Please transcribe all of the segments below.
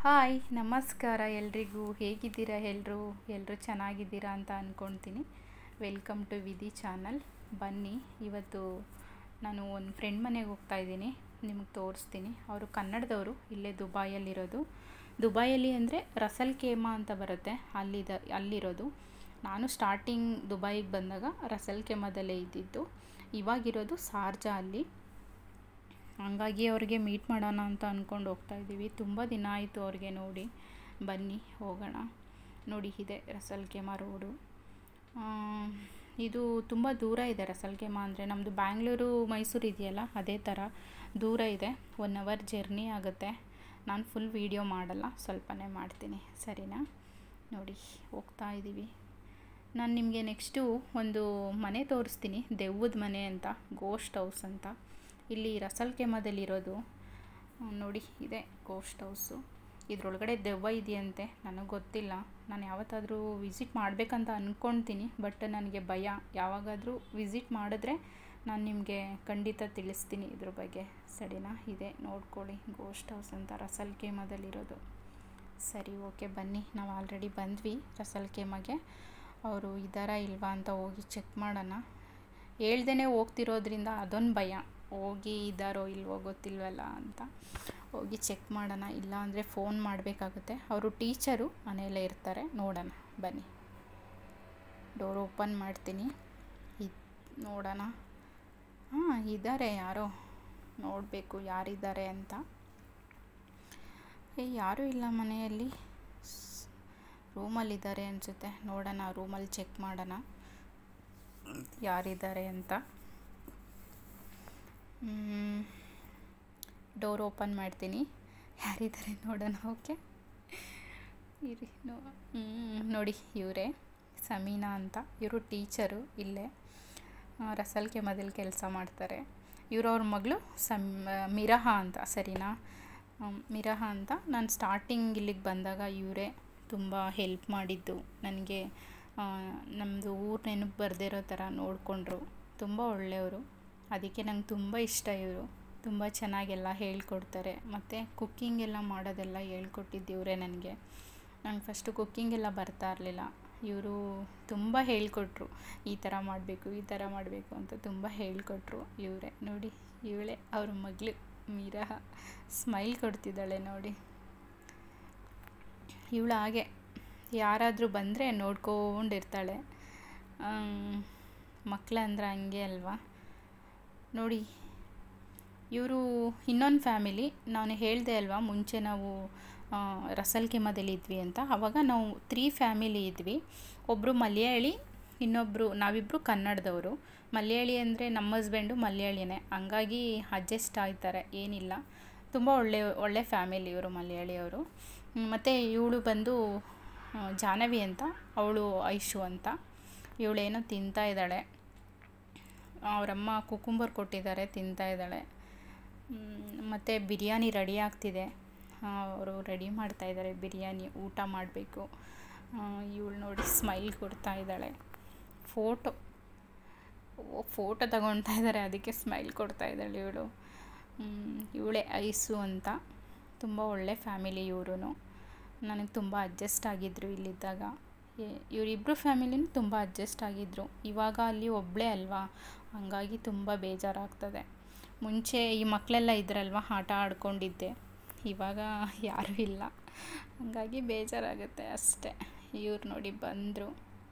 hi ನಮಸ್ಕಾರ ಎಲ್ರಿಗೂ ಹೇಗಿದ್ದೀರಾ ಎಲ್ಲರೂ ಎಲ್ಲರೂ ಚೆನ್ನಾಗಿದ್ದೀರಾ ಅಂತ ಅಂದ್ಕೊಳ್ತೀನಿ ವೆಲ್ಕಮ್ ಟು ವಿಧಿ ಚಾನಲ್ ಬನ್ನಿ ಇವತ್ತು ನಾನು ಒಂದು ಫ್ರೆಂಡ್ ಮನೆಗೆ ಹೋಗ್ತಾ ಇದ್ದೀನಿ ನಿಮಗೆ ತೋರಿಸ್ತೀನಿ ಅವರು ಕನ್ನಡದವರು ಇಲ್ಲೇ ದುಬಾಯಲ್ಲಿರೋದು ದುಬಾಯಲ್ಲಿ ಅಂದರೆ ರಸಲ್ ಖೇಮಾ ಅಂತ ಬರುತ್ತೆ ಅಲ್ಲಿದ ಅಲ್ಲಿರೋದು ನಾನು ಸ್ಟಾರ್ಟಿಂಗ್ ದುಬೈಗೆ ಬಂದಾಗ ರಸಲ್ ಖೇಮಾದಲ್ಲೇ ಇದ್ದಿದ್ದು ಇವಾಗಿರೋದು ಸಾರ್ಜಾ ಅಲ್ಲಿ ಹಂಗಾಗಿ ಅವ್ರಿಗೆ ಮೀಟ್ ಮಾಡೋಣ ಅಂತ ಅಂದ್ಕೊಂಡು ಹೋಗ್ತಾ ಇದ್ದೀವಿ ತುಂಬ ದಿನ ಆಯಿತು ಅವ್ರಿಗೆ ನೋಡಿ ಬನ್ನಿ ಹೋಗೋಣ ನೋಡಿ ಇದೆ ರಸಲ್ಕೆಮಾ ರೋಡು ಇದು ತುಂಬ ದೂರ ಇದೆ ರಸಲ್ಕೆಮಾ ಅಂದರೆ ನಮ್ಮದು ಬ್ಯಾಂಗ್ಳೂರು ಮೈಸೂರು ಇದೆಯಲ್ಲ ಅದೇ ಥರ ದೂರ ಇದೆ ಒನ್ ಅವರ್ ಜರ್ನಿ ಆಗುತ್ತೆ ನಾನು ಫುಲ್ ವೀಡಿಯೋ ಮಾಡಲ್ಲ ಸ್ವಲ್ಪನೇ ಮಾಡ್ತೀನಿ ಸರಿನಾ ನೋಡಿ ಹೋಗ್ತಾ ಇದ್ದೀವಿ ನಾನು ನಿಮಗೆ ನೆಕ್ಸ್ಟು ಒಂದು ಮನೆ ತೋರಿಸ್ತೀನಿ ದೆವ್ವದ ಮನೆ ಅಂತ ಗೋಸ್ಟ್ ಹೌಸ್ ಅಂತ ಇಲ್ಲಿ ರಸಲ್ಕೆಮದಲ್ಲಿರೋದು ನೋಡಿ ಇದೆ ಗೋಸ್ಟ್ ಹೌಸು ಇದರೊಳಗಡೆ ದೆವ್ವ ಇದೆಯಂತೆ ನನಗೆ ಗೊತ್ತಿಲ್ಲ ನಾನು ಯಾವತ್ತಾದರೂ ವಿಸಿಟ್ ಮಾಡಬೇಕಂತ ಅಂದ್ಕೊಳ್ತೀನಿ ಬಟ್ ನನಗೆ ಭಯ ಯಾವಾಗಾದರೂ ವಿಸಿಟ್ ಮಾಡಿದ್ರೆ ನಾನು ನಿಮಗೆ ಖಂಡಿತ ತಿಳಿಸ್ತೀನಿ ಇದ್ರ ಬಗ್ಗೆ ಸರಿನಾ ಇದೆ ನೋಡ್ಕೊಳ್ಳಿ ಗೋಸ್ಟ್ ಹೌಸ್ ಅಂತ ರಸಲ್ಕೆಮದಲ್ಲಿರೋದು ಸರಿ ಓಕೆ ಬನ್ನಿ ನಾವು ಆಲ್ರೆಡಿ ಬಂದ್ವಿ ರಸಲ್ಕೆಮಗೆ ಅವರು ಇದ್ದಾರಾ ಇಲ್ವಾ ಅಂತ ಹೋಗಿ ಚೆಕ್ ಮಾಡೋಣ ಹೇಳ್ದೇ ಹೋಗ್ತಿರೋದ್ರಿಂದ ಅದೊಂದು ಭಯ ಹೋಗಿ ಇದ್ದಾರೋ ಇಲ್ವೋ ಗೊತ್ತಿಲ್ವಲ್ಲ ಅಂತ ಹೋಗಿ ಚೆಕ್ ಮಾಡೋಣ ಇಲ್ಲ ಅಂದರೆ ಫೋನ್ ಮಾಡಬೇಕಾಗುತ್ತೆ ಅವರು ಟೀಚರು ಮನೆಯಲ್ಲೇ ಇರ್ತಾರೆ ನೋಡೋಣ ಬನ್ನಿ ಡೋರ್ ಓಪನ್ ಮಾಡ್ತೀನಿ ಇದು ನೋಡೋಣ ಹಾಂ ಇದ್ದಾರೆ ಯಾರೋ ನೋಡಬೇಕು ಯಾರಿದ್ದಾರೆ ಅಂತ ಏ ಯಾರೂ ಇಲ್ಲ ಮನೆಯಲ್ಲಿ ರೂಮಲ್ಲಿದ್ದಾರೆ ಅನಿಸುತ್ತೆ ನೋಡೋಣ ರೂಮಲ್ಲಿ ಚೆಕ್ ಮಾಡೋಣ ಯಾರಿದ್ದಾರೆ ಅಂತ ಡೋರ್ ಓಪನ್ ಮಾಡ್ತೀನಿ ಯಾರಿದ್ದಾರೆ ನೋಡೋಣ ಓಕೆ ಇರಿ ನೋ ನೋಡಿ ಇವರೇ ಸಮೀನಾ ಅಂತ ಇವರು ಟೀಚರು ಇಲ್ಲೇ ರಸಲ್ಕೆ ಮೊದಲು ಕೆಲಸ ಮಾಡ್ತಾರೆ ಇವರು ಅವ್ರ ಮಗಳು ಸಮ್ ಮಿರಹ ಅಂತ ಸರಿನಾ ಮಿರಹ ಅಂತ ನಾನು ಸ್ಟಾರ್ಟಿಂಗ್ ಇಲ್ಲಿಗೆ ಬಂದಾಗ ಇವರೇ ತುಂಬ ಹೆಲ್ಪ್ ಮಾಡಿದ್ದು ನನಗೆ ನಮ್ಮದು ಊರು ನೆನಪು ಬರದಿರೋ ಥರ ನೋಡಿಕೊಂಡ್ರು ತುಂಬ ಒಳ್ಳೆಯವರು ಅದಕ್ಕೆ ನಂಗೆ ತುಂಬ ಇಷ್ಟ ಇವರು ತುಂಬ ಚೆನ್ನಾಗೆಲ್ಲ ಹೇಳ್ಕೊಡ್ತಾರೆ ಮತ್ತು ಕುಕ್ಕಿಂಗ್ ಎಲ್ಲ ಮಾಡೋದೆಲ್ಲ ಹೇಳ್ಕೊಟ್ಟಿದ್ದು ಇವರೇ ನನಗೆ ನಂಗೆ ಫಸ್ಟು ಕುಕ್ಕಿಂಗ್ ಎಲ್ಲ ಬರ್ತಾ ಇರಲಿಲ್ಲ ಇವರು ತುಂಬ ಹೇಳಿಕೊಟ್ರು ಈ ಥರ ಮಾಡಬೇಕು ಈ ಥರ ಮಾಡಬೇಕು ಅಂತ ತುಂಬ ಹೇಳಿಕೊಟ್ರು ಇವರೇ ನೋಡಿ ಇವಳೇ ಅವ್ರ ಮಗಳು ಮೀರಾ ಸ್ಮೈಲ್ ಕೊಡ್ತಿದ್ದಾಳೆ ನೋಡಿ ಇವಳು ಹಾಗೆ ಯಾರಾದರೂ ಬಂದರೆ ನೋಡ್ಕೊಂಡಿರ್ತಾಳೆ ಮಕ್ಕಳಂದ್ರೆ ಹಂಗೆ ಅಲ್ವಾ ನೋಡಿ ಇವರು ಇನ್ನೊಂದು ಫ್ಯಾಮಿಲಿ ನಾನು ಹೇಳಿದೆ ಅಲ್ವಾ ಮುಂಚೆ ನಾವು ರಸಲ್ಕೆಮದಲ್ಲಿ ಇದ್ವಿ ಅಂತ ಆವಾಗ ನಾವು ತ್ರೀ ಫ್ಯಾಮಿಲಿ ಇದ್ವಿ ಒಬ್ಬರು ಮಲಯಾಳಿ ಇನ್ನೊಬ್ಬರು ನಾವಿಬ್ಬರು ಕನ್ನಡದವರು ಮಲಯಾಳಿ ಅಂದರೆ ನಮ್ಮ ಹಸ್ಬೆಂಡು ಮಲಯಾಳಿನೇ ಹಂಗಾಗಿ ಅಡ್ಜಸ್ಟ್ ಆಗ್ತಾರೆ ಏನಿಲ್ಲ ತುಂಬ ಒಳ್ಳೆ ಒಳ್ಳೆ ಫ್ಯಾಮಿಲಿ ಇವರು ಮಲಯಾಳಿಯವರು ಮತ್ತು ಇವಳು ಬಂದು ಜಾಹ್ನವಿ ಅಂತ ಅವಳು ಐಶು ಅಂತ ಇವಳೇನೋ ತಿಂತಾ ಇದ್ದಾಳೆ ಅವರಮ್ಮ ಕುಕುಂಬರ್ ಕೊಟ್ಟಿದ್ದಾರೆ ತಿಂತಾ ಇದ್ದಾಳೆ ಮತ್ತು ಬಿರಿಯಾನಿ ರೆಡಿ ಆಗ್ತಿದೆ ಅವರು ರೆಡಿ ಮಾಡ್ತಾ ಇದ್ದಾರೆ ಬಿರಿಯಾನಿ ಊಟ ಮಾಡಬೇಕು ಇವಳು ನೋಡಿ ಸ್ಮೈಲ್ ಕೊಡ್ತಾ ಇದ್ದಾಳೆ ಫೋಟೋ ಫೋಟೋ ತಗೊಳ್ತಾ ಇದ್ದಾರೆ ಅದಕ್ಕೆ ಸ್ಮೈಲ್ ಕೊಡ್ತಾ ಇದ್ದಾಳೆ ಇವಳು ಇವಳೇ ಐಸು ಅಂತ ತುಂಬ ಒಳ್ಳೆ ಫ್ಯಾಮಿಲಿ ಇವರು ನನಗೆ ತುಂಬ ಅಡ್ಜಸ್ಟ್ ಆಗಿದ್ದರು ಇಲ್ಲಿದ್ದಾಗ ಇವರಿಬ್ಬರು ಫ್ಯಾಮಿಲಿನೂ ತುಂಬ ಅಡ್ಜಸ್ಟ್ ಆಗಿದ್ದರು ಇವಾಗ ಅಲ್ಲಿ ಒಬ್ಬಳೇ ಅಲ್ವಾ ಹಂಗಾಗಿ ತುಂಬ ಬೇಜಾರಾಗ್ತದೆ ಮುಂಚೆ ಈ ಮಕ್ಕಳೆಲ್ಲ ಇದ್ರಲ್ವ ಆಟ ಆಡ್ಕೊಂಡಿದ್ದೆ ಇವಾಗ ಯಾರೂ ಇಲ್ಲ ಹಂಗಾಗಿ ಬೇಜಾರಾಗುತ್ತೆ ಅಷ್ಟೆ ಇವ್ರು ನೋಡಿ ಬಂದರು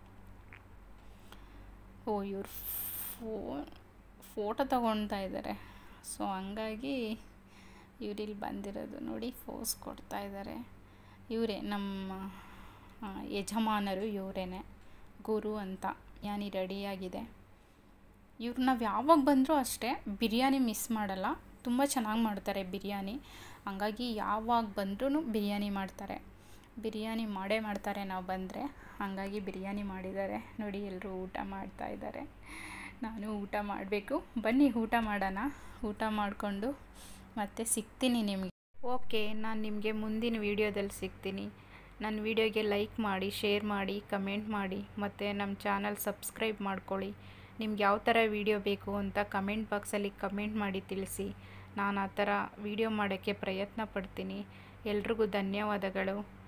ಓ ಇವ್ರು ಫೋನ್ ಫೋಟೋ ತಗೊಳ್ತಾ ಇದ್ದಾರೆ ಸೊ ಹಂಗಾಗಿ ಇವರಿಲ್ಲಿ ಬಂದಿರೋದು ನೋಡಿ ಫೋಸ್ ಕೊಡ್ತಾ ಇದ್ದಾರೆ ಇವರೇ ನಮ್ಮ ಯಜಮಾನರು ಇವರೇನೆ ಗುರು ಅಂತ ಯಾನಿ ರೆಡಿಯಾಗಿದೆ ಇವ್ರು ನಾವು ಯಾವಾಗ ಬಂದರೂ ಅಷ್ಟೇ ಬಿರಿಯಾನಿ ಮಿಸ್ ಮಾಡಲ್ಲ ತುಂಬ ಚೆನ್ನಾಗಿ ಮಾಡ್ತಾರೆ ಬಿರಿಯಾನಿ ಹಂಗಾಗಿ ಯಾವಾಗ ಬಂದ್ರೂ ಬಿರಿಯಾನಿ ಮಾಡ್ತಾರೆ ಬಿರಿಯಾನಿ ಮಾಡೇ ಮಾಡ್ತಾರೆ ನಾವು ಬಂದರೆ ಹಾಗಾಗಿ ಬಿರಿಯಾನಿ ಮಾಡಿದ್ದಾರೆ ನೋಡಿ ಎಲ್ಲರೂ ಊಟ ಮಾಡ್ತಾ ಇದ್ದಾರೆ ನಾನು ಊಟ ಮಾಡಬೇಕು ಬನ್ನಿ ಊಟ ಮಾಡೋಣ ಊಟ ಮಾಡಿಕೊಂಡು ಮತ್ತೆ ಸಿಗ್ತೀನಿ ನಿಮಗೆ ಓಕೆ ನಾನು ನಿಮಗೆ ಮುಂದಿನ ವೀಡಿಯೋದಲ್ಲಿ ಸಿಗ್ತೀನಿ ನನ್ನ ವೀಡಿಯೋಗೆ ಲೈಕ್ ಮಾಡಿ ಶೇರ್ ಮಾಡಿ ಕಮೆಂಟ್ ಮಾಡಿ ಮತ್ತು ನಮ್ಮ ಚಾನಲ್ ಸಬ್ಸ್ಕ್ರೈಬ್ ಮಾಡ್ಕೊಳ್ಳಿ ನಿಮ್ಗೆ ಯಾವ ಥರ ವೀಡಿಯೋ ಬೇಕು ಅಂತ ಕಮೆಂಟ್ ಬಾಕ್ಸಲ್ಲಿ ಕಮೆಂಟ್ ಮಾಡಿ ತಿಳಿಸಿ ನಾನು ಆ ಥರ ವೀಡಿಯೋ ಮಾಡೋಕ್ಕೆ ಪ್ರಯತ್ನ ಪಡ್ತೀನಿ ಎಲ್ರಿಗೂ ಧನ್ಯವಾದಗಳು